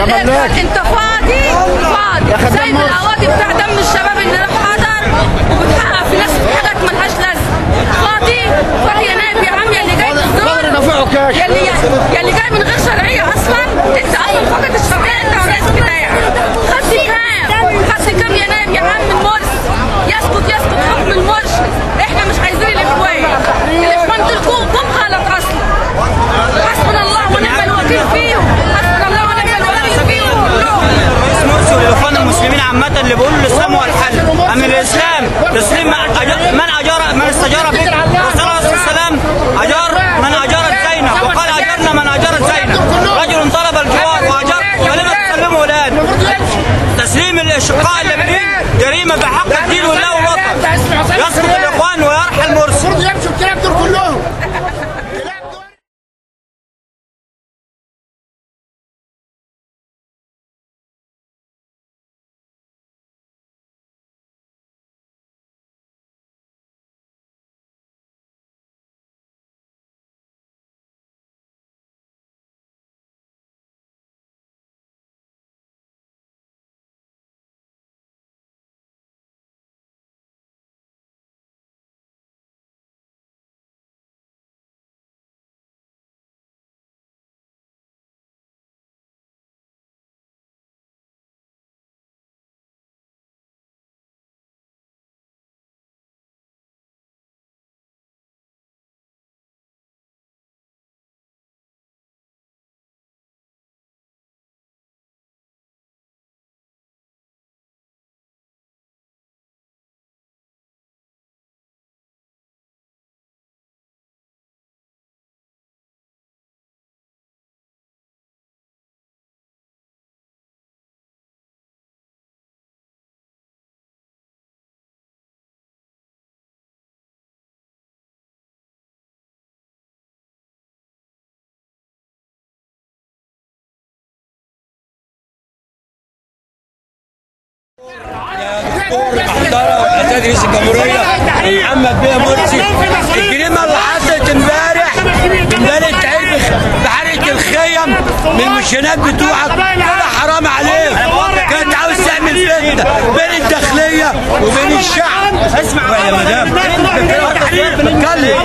ملاك انت فاضي يا فاضي خدام زي مرسي. القواضي بتاع دم الشباب اللي راح حضر وبتحقق في ناس في حاجات ملهاش لازمه فاضي فاضي يا نايب يا عم يا اللي جاي فاضي بالدور رفعه كاش. يا اللي يا اللي جاي من غير شرعيه اصلا انت اصلا فقد الشرعيه انت والرئيس بتاعك خدت كام خدت كام يا نايب يا عم المرسي يسقط يسقط حكم المرشد احنا مش عايزين الاخوان الاخوان دول جم جم غلط اصلا حسبنا الله ونعم الوكيل فيهم حسبنا الله ونعم الوكيل فيهم كلهم رئيس مرسي والاخوان المسلمين عامه اللي بيقولوا الاسلام هو الحل ام الاسلام تسليم من أجار من اجار من استجار بك الرسول عليه الصلاه والسلام اجار من اجارت زينب وقال اجرنا من اجارت زينب رجل طلب الجوار واجر ولم تسلمه الان تسليم الاشقاء اللبنانيين جريمه بحق الدين والله والوطن يسقط الاخوان ويرحل مرسي يمشوا الكلام دول كلهم محترم استاذ رئيس الجمهوريه محمد بيه مرسي الجريمه اللي حصلت امبارح امبارح تعرف بحرقه الخيم من المشينات بتوعك كده حرام عليك كانت عاوز تعمل فتنه بين الداخليه وبين الشعب اسمع يا مدام بتكلم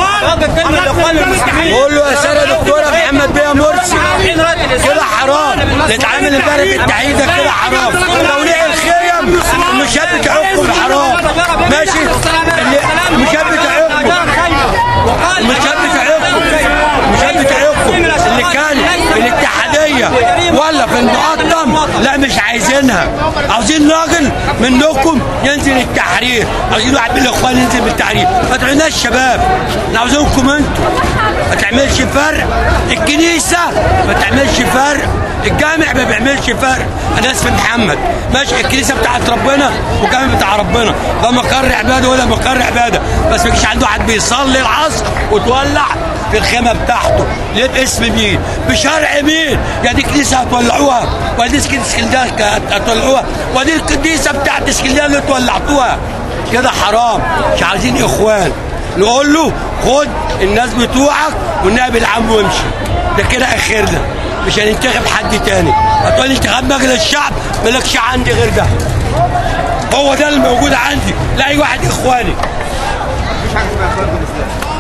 قول له يا سيدة دكتوره محمد بيه مرسي كده حرام تتعامل امبارح التعيين ده كده حرام توليع الخيم المشاب بتاعكم حرام ماشي اللي- المشاب بتاعكم المشاب بتاعكم المشاب بتاعكم اللي كان في الاتحاديه ولا في المقطم لا مش عايزينها عاوزين راجل منكم ينزل التحرير عاوزين واحد من الاخوان ينزل بالتحرير ما تعملناش شباب احنا عاوزينكم انتوا ما تعملش فرق الكنيسه ما تعملش فرق الجامع ما بيعملش فرق انا اسمي محمد ماشي الكنيسه بتاعت ربنا والجامع بتاع ربنا ده مقر عباده ولا مقر عباده بس ما يجيش عنده واحد بيصلي العصر وتولع في الخيمه بتاعته ليه باسم مين؟ بشرع مين؟ يا دي كنيسه هتولعوها ولا دي كنيسه اسكندريه هتولعوها ودي الكنيسه بتاعت اسكندريه اللي تولعتوها كده حرام مش عايزين اخوان نقول له خد الناس بتوعك والنائب العام وامشي ده كده اخرنا مش هننتخب حد تاني هتقول لي انتخاب مجلس الشعب مالكش عندي غير ده هو ده اللي موجود عندي لا اي واحد اخواني مفيش حاجه اسمها اخوان في الاسلام